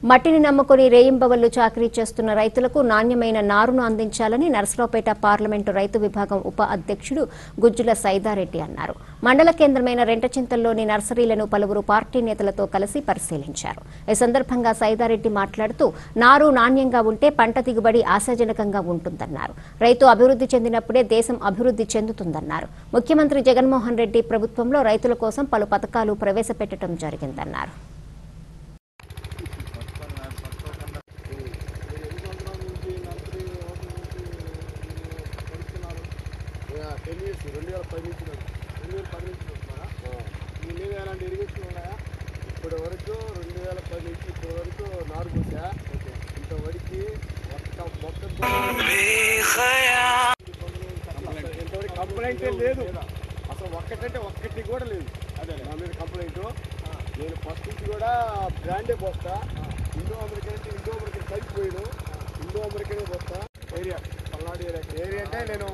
మట్టిని నమ్ముకుని రేయింబవళ్లు చాకరీ చేస్తున్న రైతులకు నాణ్యమైన నారును అందించాలని నరసరావుపేట పార్లమెంటు రైతు విభాగం ఉప అధ్యక్షుడు గుజ్జుల సైదారెడ్డి అన్నారు మండల కేంద్రమైన రెంటచింతల్లోని నర్సరీలను పలువురు పార్టీ నేతలతో కలిసి పరిశీలించారు ఈ సందర్భంగా సైదారెడ్డి మాట్లాడుతూ నారు నాణ్యంగా ఉంటే పంట దిగుబడి ఆశాజనకంగా ఉంటుందన్నారు రైతు అభివృద్ధి చెందినప్పుడే దేశం అభివృద్ధి చెందుతుందన్నారు ముఖ్యమంత్రి జగన్మోహన్ రెడ్డి ప్రభుత్వంలో రైతుల కోసం పలు పథకాలు ప్రవేశపెట్టడం జరిగిందన్నారు టెన్ ఇయర్స్ రెండు వేల పది నుంచి రెండు వేల పది నుంచి వస్తున్నారా మీ మీద ఎలాంటి ఇరిగేషన్ ఉన్నాయా ఇప్పటి వరకు రెండు వేల పది నుంచి ఇప్పటి వరకు నారు పోసా ఇంతవరకు ఒక్క మొత్తం ఇంతవరకు కంప్లైంట్ లేదు అసలు ఒక్కటంటే ఒక్కటి కూడా లేదు అదే నా మీద కంప్లైంట్ నేను ఫస్ట్ నుంచి కూడా బ్రాండే పోస్తా ఇండో అమెరికన్ అంటే ఇండో అమెరికన్ కలిసిపోయాను ఇండో అమెరికనే పోస్తా ఏరియా పల్నాడు ఏరియా ఏరియా అంటే నేను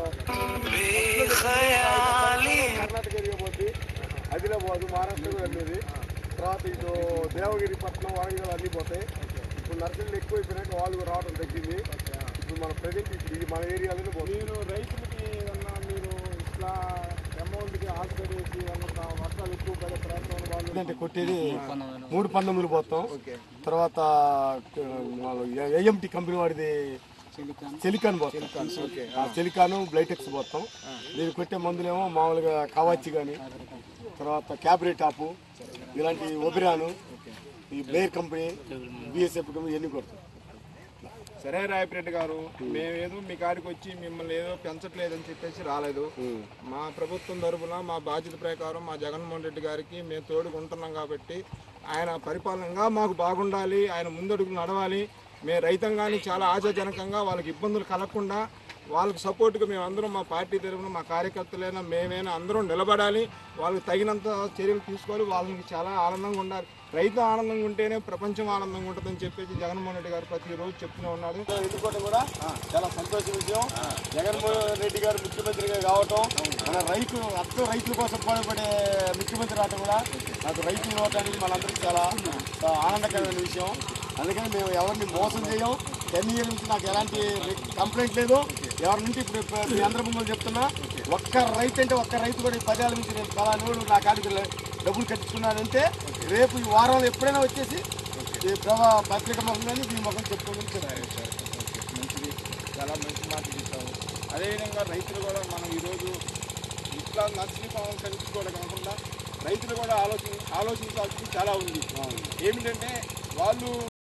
కర్ణాటక ఏరియా పోద్ది ఆదిలాబాద్ మహారాష్ట్ర కూడా వెళ్ళేది తర్వాత ఇటు దేవగిరి పట్నం వరంగల్ అన్నీ పోతాయి ఇప్పుడు నర్సరీలు ఎక్కువైపోయినాక వాళ్ళు కూడా రావడం తగ్గింది ఇప్పుడు మన ప్రజెంట్ ఇప్పుడు ఇది మన ఏరియాలోనే పోతుంది మీరు రైతులకి ఏమన్నా మీరు ఇట్లా అమౌంట్కి ఆశపడేసి ఏమన్నా వర్షాలు ఎక్కువ పడే ప్రాంతం వాళ్ళు అంటే కొట్టేది మూడు పంతొమ్మిది పోతాం తర్వాత ఏఎంటి కంపెనీ వాడిది చెలికాన్ పోతాం ఆ చెలికాను బ్లైటెక్స్ పోతాం దీనికి కొట్టే మందులేమో మామూలుగా కావాచి కానీ తర్వాత క్యాబ్రే టాపు ఇలాంటి ఒబిరాను ఈ బ్లేర్ కంపెనీ బిఎస్ఎఫ్ కంపెనీ ఇవన్నీ కొడతాం సరే రాయపరెడ్డి గారు మేమేదో మీ కాడికి వచ్చి మిమ్మల్ని ఏదో పెంచట్లేదని చెప్పేసి రాలేదు మా ప్రభుత్వం తరపున మా బాధ్యత ప్రకారం మా జగన్మోహన్ రెడ్డి గారికి మేము తోడుగా ఉంటున్నాం కాబట్టి ఆయన పరిపాలనగా మాకు బాగుండాలి ఆయన ముందడుగు నడవాలి మేము రైతాంగాన్ని చాలా ఆశాజనకంగా వాళ్ళకి ఇబ్బందులు కలగకుండా వాళ్ళకి సపోర్ట్గా మేము అందరం మా పార్టీ తరఫున మా కార్యకర్తలైనా మేమైనా అందరం నిలబడాలి వాళ్ళకి తగినంత చర్యలు తీసుకోవాలి వాళ్ళకి చాలా ఆనందంగా ఉండాలి రైతు ఆనందంగా ఉంటేనే ప్రపంచం ఆనందంగా ఉంటుందని చెప్పేసి జగన్మోహన్ రెడ్డి గారు ప్రతిరోజు చెప్తూనే ఉన్నాడు ఎన్నుకోవడం కూడా చాలా సంతోష విషయం జగన్మోహన్ రెడ్డి గారు ముఖ్యమంత్రిగా కావటం మన రైతు అర్థం రైతుల కోసం పోరాడే ముఖ్యమంత్రి రావటం కూడా నాకు రైతులు అవటానికి మనందరికీ చాలా చాలా ఆనందకరమైన విషయం అందుకని మేము ఎవరిని మోసం చేయం టెన్ ఇయర్ నుంచి నాకు ఎలాంటి కంప్లైంట్ లేదు ఎవరి నుంచి ఇప్పుడు ఇప్పుడు మీ అందరి ముందు చెప్తున్నా ఒక్క రైతు అంటే ఒక్క రైతు కూడా ఈ పదేళ్ళ నుంచి నేను పలానోడు నా కాడికి డబ్బులు కట్టించుకున్నానంటే రేపు ఈ వారంలో ఎప్పుడైనా వచ్చేసి ఈ ప్రభా పత్రిక ముఖం కానీ దీని ముఖం చెప్పుకోమని చెప్పారు మంచిది చాలా మంచి మాట చెప్పావు అదేవిధంగా రైతులు కూడా మనం ఈరోజు ఇట్లా నర్సరీ ఫామ్ కనిపించుకోవడం కాకుండా రైతులు కూడా ఆలోచన ఆలోచించాల్సింది చాలా ఉంది ఏమిటంటే వాళ్ళు